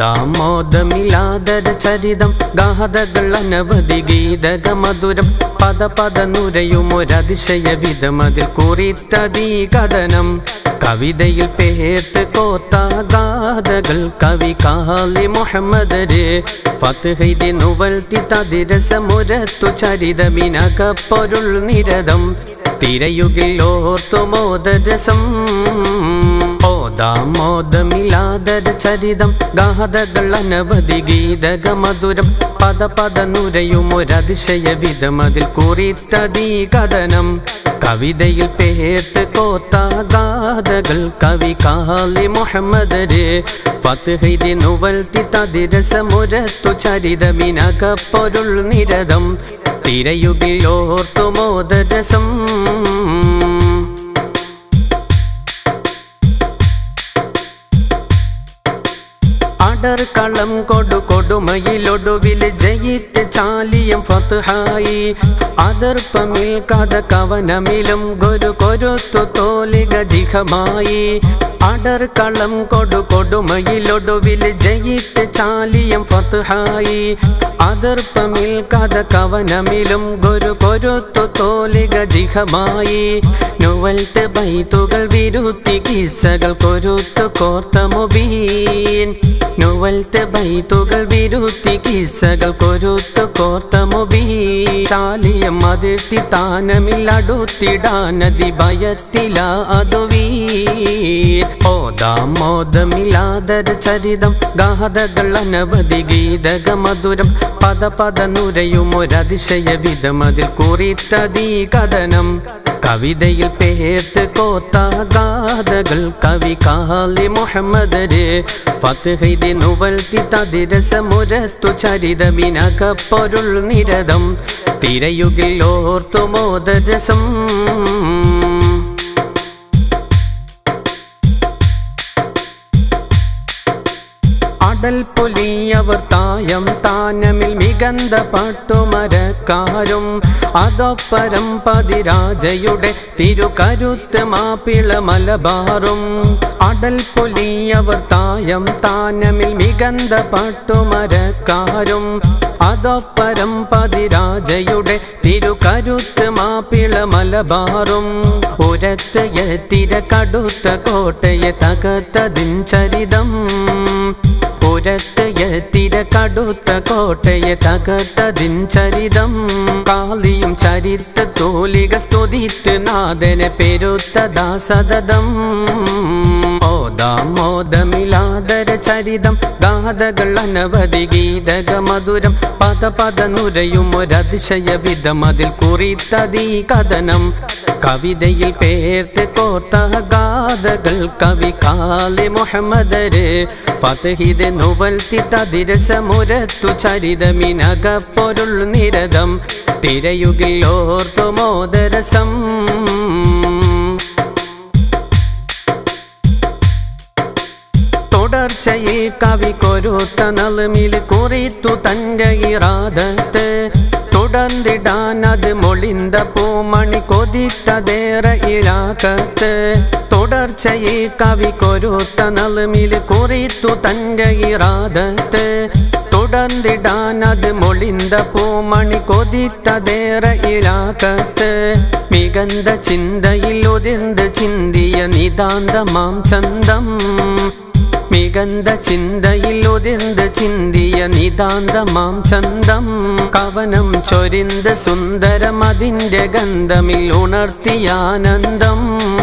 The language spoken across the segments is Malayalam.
ഓതാമോദമിലാദര ചരിതം ഗാഹതകൾ അനവധി ഗീതക മധുരം പദ പദ നുരയുമൊരതിശയ വിധം അതിൽ കുറിത്തതീ കഥനം കവിതയിൽ പേർത്ത് കോത്ത ഗാഥകൾ കവി കാലി മുഹമ്മദര് ഫത്ഹൈതി നുവൽത്തി തതിരസമുരത്തു ചരിതമിനക പൊരുൾ നിരതം തിരയുകിൽ ഓർത്തു മോദരസം ഓതാമോദമിലാദര ചരിതം ഗാഥകൾ അനവധി ഗീതക മധുരം പദ പദ നുരയുമൊരതിശയ വിധം അതിൽ കുറിത്തതീ കഥനം കവിതയിൽ പേർത്ത് കോത്ത ഗാഥകൾ കവി കാലി മുഹമ്മദര് ഫത്ഹൈതി നുവൽത്തി തതിരസമുരത്തു ചരിതമിനക പൊരുൾ നിരതം തിരയുകിൽ ഓർത്തു മോദരസം അടർക്കളം കൊടു കൊടുമയിലൊടുവിൽ ജയിത്ത് ചാലിയം ഫത്ഹായി അതർപ്പമിൽ കഥ കവനമിലും ഗുരു കൊരുത്തു തോലിക ജിഹമായി അടർക്കളം കൊടു കൊടുമയിലൊടുവിൽ ജയിത്ത് ചാലിയം ഫത്ഹായി അതർപ്പമിൽ കഥ കവനമിലും ഗുരു കൊരുത്തു തോലിക ജിഹമായി നുവൽത്ത് ബൈത്തുകൾ വിരുത്തി കിസ്സകൾ കൊരുത്തു കോർത്ത മുബീൻ നുവൽത്ത് ബൈത്തുകൾ വിരുത്തി കിസ്സകൾ കൊരുത്തു കോർത്ത മുബീൻ ചാലിയം അതിർത്തി താനമില്ലടുത്തിടാനതി ഭയത്തില അതുവീ ഓതാമോദമിലാദര ചരിതം ഗാഥകൾ അനവധി ഗീതക മധുരം പദ പദ നുരയുമൊരതിശയ വിധം അതിൽ കുറിത്തതീ കഥനം കവിതയിൽ പേർത്ത് കോത്ത ഗാഥകൾ കവി കാലി മുഹമ്മദര് ഫത്ഹൈതി നുവൽത്തി തതിരസമുരത്തു ചരിതമിനക പൊരുൾ നിരതം തിരയുകിൽ ഓർത്തു മോദരസം അടൽ പൊലിയവർ തായം താനമിൽ മികന്ത പാട്ടുമരക്കാരും അതൊപ്പരം പതിരാജയുടെ തിരുകരുത്ത് മാപ്പിള മലബാറും അടൽ പൊലിയവർ തായം താനമിൽ മികന്ത പാട്ടുമരക്കാരും അതൊപ്പരം പതിരാജയുടെ തിരുകരുത്ത് മാപ്പിള മലബാറും ഉരത്ത് എത്തിര കടുത്ത കോട്ടയെ തകർത്തതിൻ ചരിതം പുരത്ത് എത്തിര കടുത്ത കോട്ടയെ തകർത്തതിൻ ചരിതം കാളിയും ചരിത്ര തോലിക സ്തുതിത്ത് നാഥനെ പെരുത്തതാ സതതം ഓതാമോദമിലാദര ചരിതം ഗാഥകൾ അനവധി ഗീതക മധുരം പദ പദ നുരയും ഒരതിശയ വിധം അതിൽ കുറിത്തതീ കഥനം കവിതയിൽ പേർത്ത് കോർത്ത ഗാഥകൾ കവി കാലി മുഹമ്മദര് ഫതഹിത് നുവൽത്തി തതിരസമുരത്തു ചരിതമിനക പൊരുൾ നിരതം തിരയുകിൽ ഓർത്തു മോദരസം തുടർച്ചയിൽ കവി കൊരുത്ത നളുമിൽ കുറിത്തു തൻ്റെ ഇറാദത്ത് തുടർന്നിടാൻ അത് മൊളിന്ത പൂമണി കൊതിത്തതേറെ ഇരാക്കത്ത് തുടർച്ചയിൽ കവി കൊരുത്ത നളുമിൽ കുറിത്തു തൻ്റെ ഇറാദത്ത് തുടർന്നിടാൻ അത് മൊളിന്ത പൂമണി കൊതിത്തതേറെ ഇരാക്കത്ത് മികന്ത ചിന്തയിൽ ഒതിർന്ന് ചിന്തിയ നിതാന്തമാം ചന്തം മികന്ത ചിന്തയിൽ ഒതിർന്ന് ചിന്തിയ നിതാന്തമാം ചന്തം കവനം ചൊരിന്ത് സുന്ദരം അതിൻ്റെ ഗന്ധമിൽ ഉണർത്തിയാനന്ദം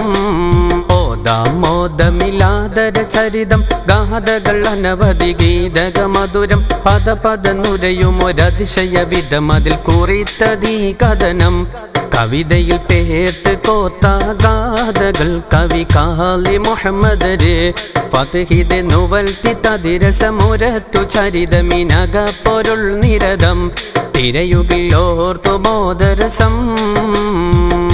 ഓതാമോദമിലാദര ചരിതം ഗാഥകൾ അനവധി ഗീതക മധുരം പദ പദ നുരയും ഒരതിശയ വിധം അതിൽ കുറിത്തതീ കഥനം കവിതയിൽ പേർത്ത് കോത്ത ഗാഥകൾ കവി കാലി മുഹമ്മദര് ഫതഹിത് നുവൽത്തി തതിരസമുരത്തു ചരിതമിനക പൊരുൾ നിരതം തിരയുകിൽ ഓർത്തു ബോധരസം